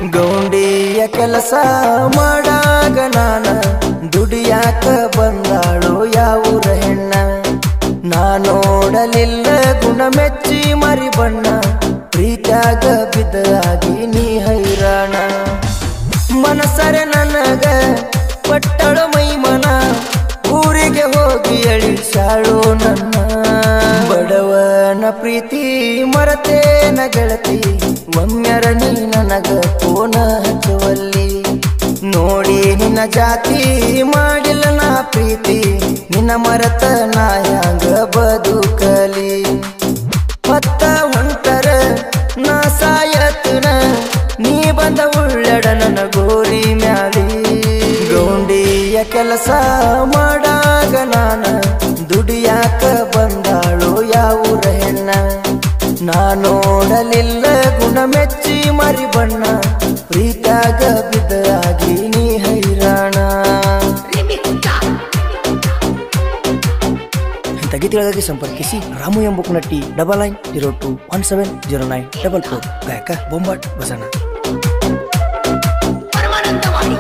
ಗೌಂಡಿಯ ಕೆಲಸ ಮಾಡಾಗ ನಾನ ದುಡಿಯಾಕ ಬಂದಾಳು ಯಾವೂರ ಹೆಣ್ಣ ನಾ ನೋಡಲಿಲ್ಲ ಗುಣ ಮೆಚ್ಚಿ ಮರಿ ಬಣ್ಣ ಪ್ರೀತ್ಯಾಗ ಬಿದ್ದಾಗಿ ನೀ ಹೈರಾಣ ಮನಸರೆ ನನಗ ಪಟ್ಟಳು ಮೈಮನ ಊರಿಗೆ ಹೋಗಿ ಅಳಿಸಾಳು ನನ್ನ ಬಡವನ ಪ್ರೀತಿ ಮರತೇನ ಗೆಳತಿ ಒಮ್ಮೆರ ನೀ ನನಗ ಪೋನ ಹಚ್ಚುವಲ್ಲಿ ನೋಡಿ ನಿನ್ನ ಜಾತಿ ಮಾಡಿಲ್ಲ ನಾ ಪ್ರೀತಿ ನಿನ್ನ ಮರತ ನಾ ಹ್ಯಾಂಗ ಬದುಕಲಿ ಹೊತ್ತ ಹೊಂಟರ ನಾ ಸಾಯತನ ನೀ ಬಂದ ಉಳ್ಳಡ ನನ್ನ ಗೋರಿ ಮ್ಯಾಲಿ ಗೌಂಡಿಯ ಕೆಲಸ ಮಾಡಾಗ ನಾನ ದುಡಿಯಾಕ ಬಂದಾಳು ಯಾವೂರ ಹೆಣ್ಣ ನಾ ನೋಡಲಿಲ್ಲ ಗುಣ ಮೆಚ್ಚಿ ಮರಿ ಬಣ್ಣ ಪ್ರೀತ್ಯಾಗ ಬಿದ್ದಾಗಿ ನೀ ಹೈರಾಣ ತಗಿತಿಳಗಾಗಿ ಸಂಪರ್ಕಿಸಿ ರಾಮು ಎಂಬ ಕುನಟ್ಟಿ double nine zero two one seven zero nine double four ಗಾಯಕ ಬೊಂಬಾಟ್ ಬಸಣ್ಣ ಪರಮಾನಂದವಾಡಿ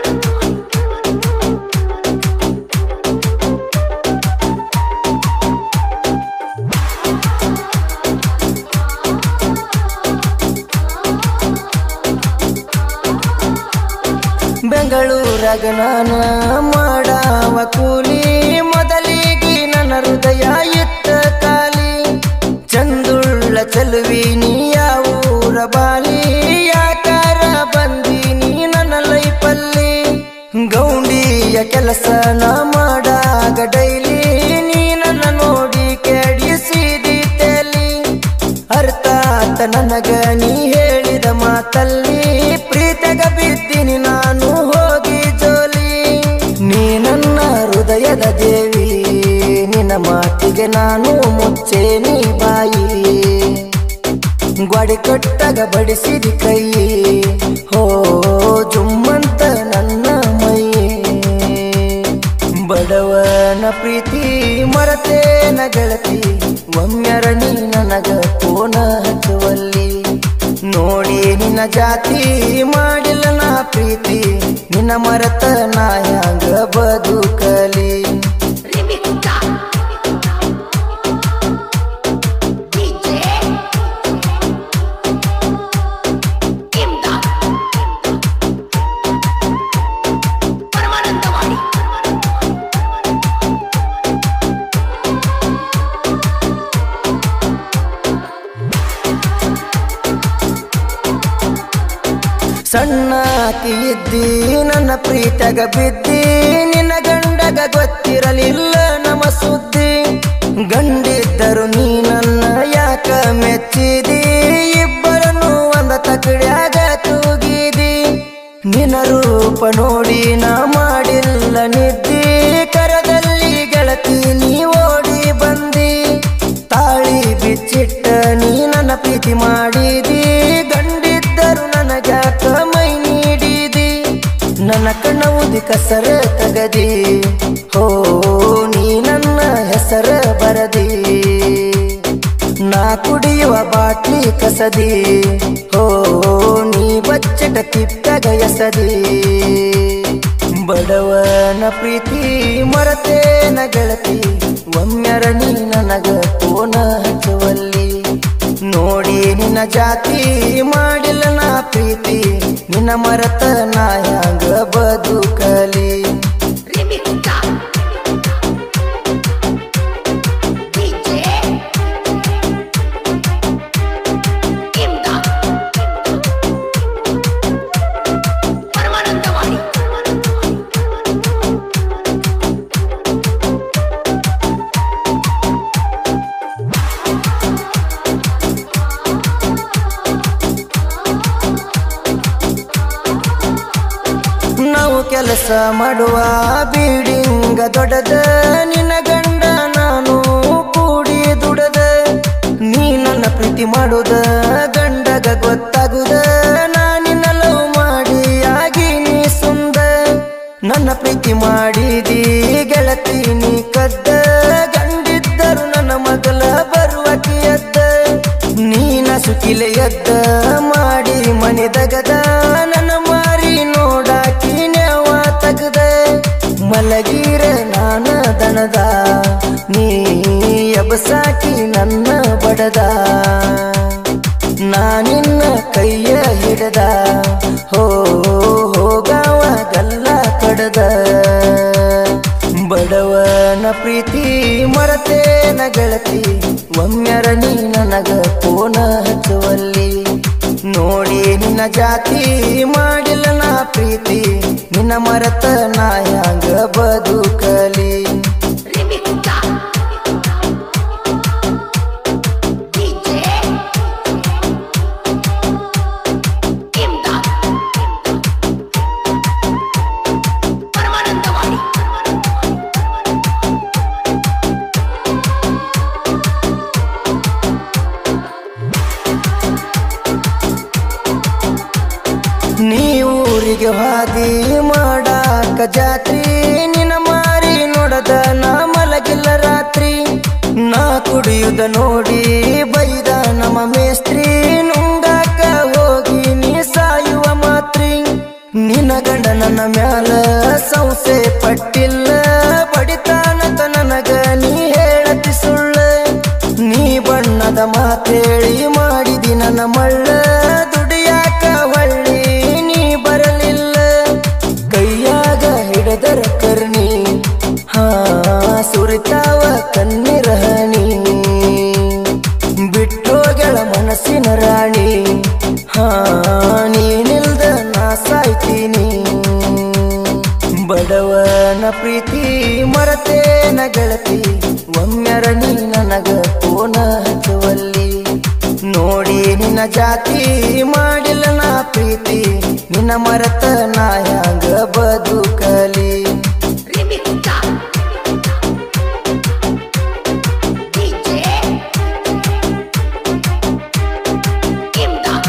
ಬೆಂಗಳೂರಾಗ ನಾನ ಮಾಡಾವ ಕೂಲಿ ಮೊದಲಿಗೆ ನನ್ನ ಹೃದಯ ಇತ್ತ ಕಾಲಿ ಚಂದುಳ್ಳ ಚಲುವಿ ನೀ ಯಾವೂರ ಬಾಲಿ ಯಾಕಾರ ಬಂದೀನಿ ನನ್ನ ಲೈಫಲ್ಲಿ ಗೌಂಡಿಯ ಕೆಲಸ ನಾ ಮಾಡಾಗ ಡೈಲಿ ನೀ ನನ್ನ ನೋಡಿ ಕೆಡಿಸಿದಿ ತೇಲಿ ಅರ್ಥಾತ ನನಗ ನೀ ಹೇಳಿದ ಮಾತಲ್ಲಿ ಪ್ರೀತಗ ಬಿದ್ದೀನಿ ನಾನು ಹೋಗಿ ಜೋಲಿ ನೀ ನನ್ನ ಹೃದಯದ ದೇವಿ ನಿನ್ನ ಮಾತಿಗೆ ನಾನು ಮುಚ್ಚೇನಿ ಬಾಯಿ ಗ್ವಾಡಿ ಕಟ್ಟಗ ಬಡಿಸಿದ ಕೈ ಹೋ ಜುಮ್ಮಂತ ನನ್ನ ಮೈ ಬಡವನ ಪ್ರೀತಿ ಮರತೇನ ಗೆಳತಿ ಒಮ್ಮೆರ ನೀ ನನಗ ಪೋನ ಹಚ್ಚುವಲ್ಲಿ ನೋಡಿ ನಿನ್ನ ಜಾತಿ ಮಾಡಿಲ್ಲ ನಾ ಪ್ರೀತಿ ನಿನ್ನ ಮರತ ನಾ ಹ್ಯಾಂಗ ಬದುಕಲಿ ರಿಮಿಕ್ತಾ ಡಿಜೆ ಇಮ್ದಾದ್ ಪರಮಾನಂದವಾಡಿ ಸಣ್ಣಾಕಿ ಇದ್ದಿ ನನ್ನ ಪ್ರೀತಗ ಬಿದ್ದಿ ನಿನ್ನ ಗಂಡಗ ಗೊತ್ತಿರಲಿಲ್ಲ ನಮ್ಮ ಸುದ್ದಿ ಗಂಡಿದ್ದರು ನೀ ನನ್ನ ಯಾಕ ಮೆಚ್ಚಿದಿ ಇಬ್ಬರನ್ನು ಒಂದ ತಕಡ್ಯಾಗ ತೂಗಿದಿ ನಿನ್ನ ರೂಪ ನೋಡಿ ನಾ ಮಾಡಿಲ್ಲ ನಿದ್ದಿ ಕರದಲ್ಲಿ ಗೆಳತಿ ನೀ ಓಡಿ ಬಂದಿ ತಾಳಿ ಬಿಚ್ಚಿಟ್ಟ ನೀ ನನ್ನ ಪ್ರೀತಿ ಮಾಡಿದಿ ಗಂಡಿದ್ದರು ನನಗ್ಯಾಕ ಮೈ ನೀಡಿದಿ ನನ್ನ ಕಣ್ಣ ಉದಿ ಕಸರ ತಗದಿ ಹೋ ನೀ ನನ್ನ ಹೆಸರ ಬರದಿ ನಾ ಕುಡಿಯುವ ಬಾಟ್ಲಿ ಕಸದಿ ಹೋ ನೀ ಬಚ್ಚಟ ತಿಪ್ಪಗ ಎಸದಿ ಬಡವನ ಪ್ರೀತಿ ಮರತೇನ ಗೆಳತಿ ಒಮ್ಮೆರ ನೀ ನನಗ ಪೋನ ಹಚ್ಚುವಲ್ಲಿ ನೋಡಿ ನಿನ್ನ ಜಾತಿ ಮಾಡಿಲ್ಲ ನಾ ಪ್ರೀತಿ ನಿನ್ನ ಮರತ ನಾ ಹ್ಯಾಂಗ ಬದುಕಲಿ ರಿಮಿಕ್ತಾ ಡಿಜೆ ಇಮ್ದಾದ್ ಪರಮಾನಂದವಾಡಿ ನಾವು ಕೆಲಸ ಮಾಡುವ ಬಿಲ್ಡಿಂಗ ದೊಡ್ಡದ ನಿನ್ನ ಗಂಡ ನಾನು ಕೂಡಿ ದುಡದ ನೀ ನನ್ನ ಪ್ರೀತಿ ಮಾಡುದ ಗಂಡಗ ಗೊತ್ತಾಗುದ ನಾ ನಿನ್ನ ಲವ್ ಮಾಡಿ ಆಗಿ ನೀ ಸುಂದ ನನ್ನ ಪ್ರೀತಿ ಮಾಡಿದಿ ಗೆಳತಿ ನೀ ಕದ್ದ ಗಂಡಿದ್ದರು ನನ್ನ ಮಗಲ ಬರುವಕಿಯದ್ದ ನೀನ ಸುಕಿಲೆ ಎದ್ದ ಮಾಡಿ ಮನೆದಗದ ನನ್ನ ಮಾರಿ ನೋಡಾಕಿ ನೆವ ತಗದ ಮಲಗೀರ ನಾನ ದಣದ ನೀ ಎಬಸಾಕಿ ನನ್ನ ಬಡದ ನಾನಿನ್ನ ಕೈಯ ಹಿಡದ ಹೋ ಹೋಗವ ಗಲ್ಲ ಕಡದ ಬಡವನ ಪ್ರೀತಿ ಮರತೇನ ಗೆಳತಿ ಒಮ್ಮೆರ ನೀ ನನಗ ಪೋನ ಹಚ್ಚುವಲ್ಲಿ ನೋಡಿ ನಿನ್ನ ಜಾತಿ ಮಾಡಿಲ್ಲ ನಾ ಪ್ರೀತಿ ನಿನ್ನ ಮರತ ನಾ ಹ್ಯಾಂಗ ಬದುಕಲಿ Remixta DJ Imdad ಪರಮಾನಂದವಾಡಿ ನೀ ಊರಿಗೆ ಹಾದಿ ಮಾಡಾಕ ಜಾತ್ರಿ ನಿನ್ನ ಮಾರಿ ನೋಡದ ನಾ ಮಲಗಿಲ್ಲ ರಾತ್ರಿ ನಾ ಕುಡಿಯುದ ನೋಡಿ ಬೈದ ನಮ್ಮ ಮೇಸ್ತ್ರಿ ನುಂಗಾಕ ಹೋಗಿ ನೀ ಸಾಯುವ ಮಾತ್ರಿ ನಿನ್ನ ಗಂಡ ನನ್ನ ಮ್ಯಾಲ ಸಂಸೆ ಪಟ್ಟಿಲ್ಲ ಬಡಿತಾನತ ನನಗ ನೀ ಹೇಳತಿ ಸುಳ್ಳ ನೀ ಬಣ್ಣದ ಮಾತೇಳಿ ಮಾಡಿದಿ ನನ್ನ ಮಳ್ಳ ದುಡಿಯಾಕ ಹೊಳ್ಳಿ ನೀ ಬರಲಿಲ್ಲ ಕೈಯಾಗ ಹಿಡದರ ಕರ್ಣಿ ಹಾ ಸುರಿತಾವ ಕಣ್ಣೀರ ಹನಿ ಬಿಟ್ಟೋಗಳ ಮನಸ್ಸಿನ ರಾಣಿ ಹಾ ನೀನಿಲ್ದ ನಾ ಸಾಯ್ತೀನಿ ಬಡವನ ಪ್ರೀತಿ ಮರತೇನ ಗೆಳತಿ ಒಮ್ಮೆರ ನೀ ನನಗ ಪೋನ ಹಚ್ಚುವಲ್ಲಿ ನೋಡಿ ನಿನ್ನ ಜಾತಿ ಮಾಡಿಲ್ಲ ನಾ ಪ್ರೀತಿ ನಿನ್ನ ಮರತ ನಾ ಹ್ಯಾಂಗ ಬದುಕಲಿ Remixta DJ Imdad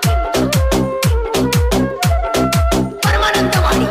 ಪರಮಾನಂದವಾಡಿ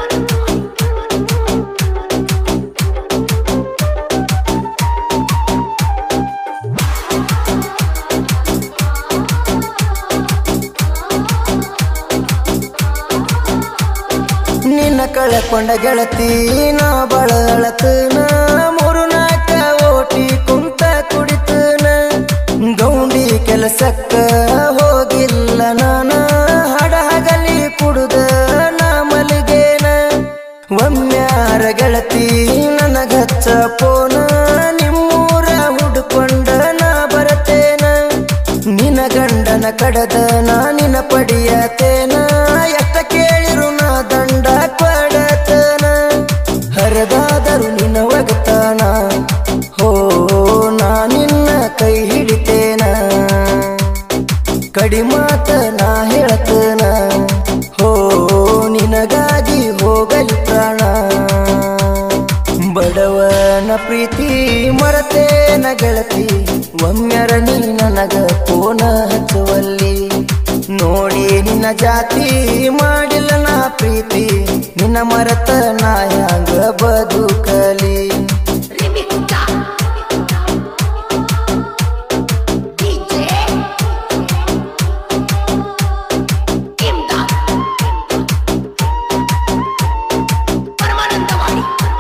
ನಿನ್ನ ಕಳಕೊಂಡ ಗೆಳತಿ ನಾ ಬಳಳತನ ಮೂರು ನಾಲ್ಕ ಓಟಿ ಕುಂತ ಕುಡಿತನ ಗೌಂಡಿ ಕೆಲಸಕ್ಕ ಹೋಗಿಲ್ಲ ನಾನ ಹಡ ಹಗಲಿ ಕುಡುದ ನಾ ಮಲಿಗೇನ ಒಮ್ಮ್ಯಾರ ಗೆಳತಿ ನನಗಚ್ಚ ಪೋನ ನಿಮ್ಮೂರ ಹುಡುಕೊಂಡ ನಾ ಬರತೇನ ನಿನ ಗಂಡನ ಕಡದ ನಾ ನಿನ ಪಡಿಯತೇನ ಎಷ್ಟ ಕೇಳಿರು ನಾ ದಂಡ ಕೊಡತನ ಹರದಾದರು ನಿನ ಒಗತಾನ ಹೋ ನಾ ನಿನ್ನ ಕೈ ಹಿಡಿತೇನ ಕಡಿಮಾತ ನಾ ಹೇಳತನ ಹೋ ನಿನಗಾಗಿ ಹೋಗಲಿ ಪ್ರಾಣ ಬಡವನ ಪ್ರೀತಿ ಮರತೇನ ಗೆಳತಿ ಒಮ್ಮೆರ ನೀ ನನಗ ಪೋನ ಹಚ್ಚುವಲ್ಲಿ ನೋಡಿ ನಿನ್ನ ಜಾತಿ ಮಾಡಿಲ್ಲ ನಾ ಪ್ರೀತಿ ನಿನ್ನ ಮರತ ನಾ ಹ್ಯಾಂಗ ಬದುಕಲಿ Remixta DJ Imdad ಪರಮಾನಂದವಾಡಿ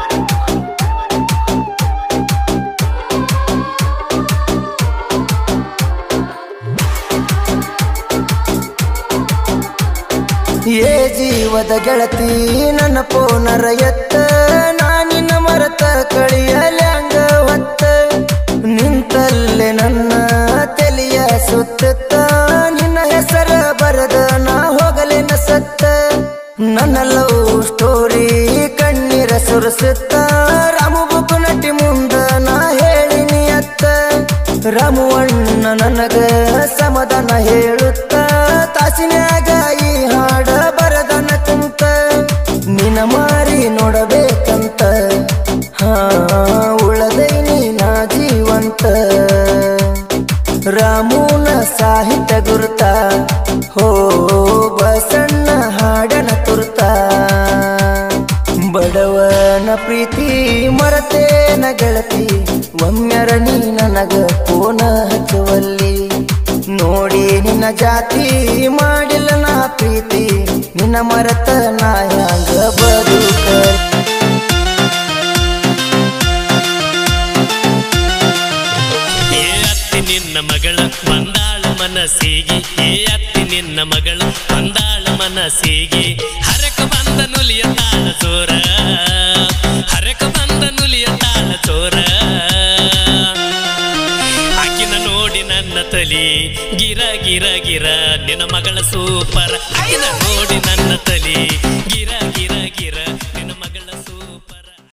ಏ ಜೀವದ ಗೆಳತಿ ನನ್ನ ಪೋನರ ಎತ್ತ ನಾನಿನ್ನ ಮರತ ಕಳಿಯಲ್ಯಾಂಗ ಹೊತ್ತ ನಿಂತಲ್ಲೇ ನನ್ನ ತೆಲಿಯ ಸುತ್ತ ನಿನ್ನ ಹೆಸರ ಬರದ ನಾ ಹೋಗಲೇನ ಸತ್ತ ನನ್ನ ಲವ್ ಸ್ಟೋರಿ ಕಣ್ಣೀರ ಸುರಿಸುತ್ತ ರಾಮು ಬುಕ್ಕು ನಟಿ ಮುಂದ ನಾ ಹೇಳಿನಿ ಅತ್ತ ರಾಮುವಣ್ಣ ನನಗ ಸಮಾಧಾನ ಹೇಳುತ್ತ ತಾಸಿನ್ಯಾಗ ಈ ಹಾಡ ಬರದನ ಕುಂತ ನಿನ ಮಾರಿ ನೋಡಬೇಕಂತ ಹಾ ಉಳದೈನಿ ನಾ ಜೀವಂತ ರಾಮುನ ಸಾಹಿತ್ಯ ಗುರುತ ಹೋ ಬಸಣ್ಣ ಹಾಡನ ತುರ್ತ ಬಡವನ ಪ್ರೀತಿ ಮರತೇನ ಗೆಳತಿ ಒಮ್ಮೆರ ನೀ ನನಗ ಪೋನ ಹಚ್ಚುವಲ್ಲಿ ನೋಡಿ ನೋಡಿ ನಿನ್ನ ಜಾತಿ ಮಾಡಿಲ್ಲ ನಾ ಪ್ರೀತಿ ನಿನ್ನ ಮರತ ನಾ ಹ್ಯಾಂಗ ಬದುಕ ಏ ಅತ್ತಿ ನಿನ್ನ ಮಗಳ ಬಂದಾಳ ಮನಸ್ಸಿಗೆ ಏ ಅತ್ತಿ ನಿನ್ನ ಮಗಳ ಬಂದಾಳ ಮನಸ್ಸಿಗೆ ಹರಕ ಬಂದ ನುಲಿಯ ತಾಳ ಚೋರ ಹರಕ ಬಂದ ನುಲಿಯ ತಾಳ ಚೋರ ಆಕಿನ ನೋಡಿ ನನ್ನ ತಲಿ ಗಿರ ಗಿರ ಗಿರ ನಿನ್ನ ಮಗಳ ಸೂಪರ್ ಆಕಿನ ನೋಡಿ ನನ್ನ ತಲಿ ಗಿರ ಗಿರ ಗಿರ